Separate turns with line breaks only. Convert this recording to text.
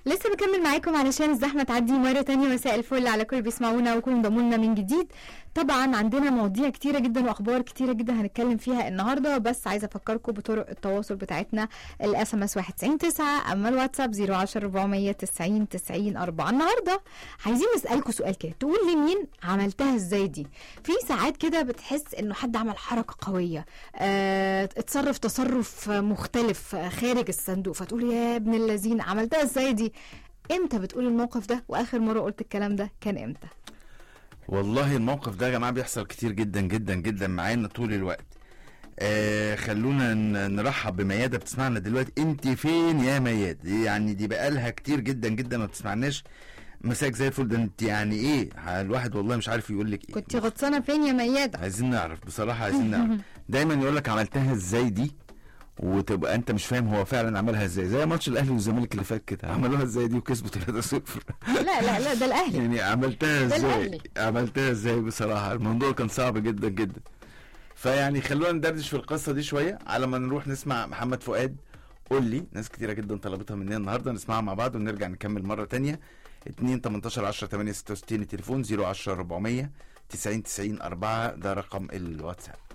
لسه بكمل معاكم علشان الزحمه تعدي مره تانية مساء الفل على كل بيسمعونا وكل انضموا لنا من جديد طبعا عندنا مواضيع كتيره جدا واخبار كتيره جدا هنتكلم فيها النهارده بس عايزه افكركم بطرق التواصل بتاعتنا الاس ام اس 199 اما الواتساب 010 490 90 4 النهارده عايزين نسالكم سؤال كده تقول لمين عملتها ازاي دي في ساعات كده بتحس انه حد عمل حركه قويه اه اتصرف تصرف مختلف آه، خارج الصندوق فتقول يا ابن اللذين عملتها ازاي دي امتى بتقول الموقف ده واخر مره قلت الكلام ده كان امتى
والله الموقف ده يا جماعه بيحصل كتير جدا جدا جدا معانا طول الوقت آه خلونا ن- نرحب بميادة بتسمعنا دلوقتي انت فين يا مياد يعني دي بقالها كتير جدا جدا ما بتسمعناش مساك زي الفل ده انت يعني ايه الواحد والله مش عارف يقول لك ايه
كنت غطسانه فين يا مياده
عايزين نعرف بصراحه عايزين نعرف دايما يقول لك عملتها ازاي دي وتبقى انت مش فاهم هو فعلا عملها ازاي زي ماتش الاهلي والزمالك اللي فات كده عملوها ازاي دي وكسبوا 3-0
لا لا لا ده الاهلي
يعني عملتها
ده
ازاي
الأهلي.
عملتها ازاي بصراحه الموضوع كان صعب جدا جدا فيعني خلونا ندردش في القصه دي شويه على ما نروح نسمع محمد فؤاد قول لي ناس كتيره جدا طلبتها مننا النهارده نسمعها مع بعض ونرجع نكمل مره تانية 2 18 10 8 66 التليفون 010 400 90 90 4 ده رقم الواتساب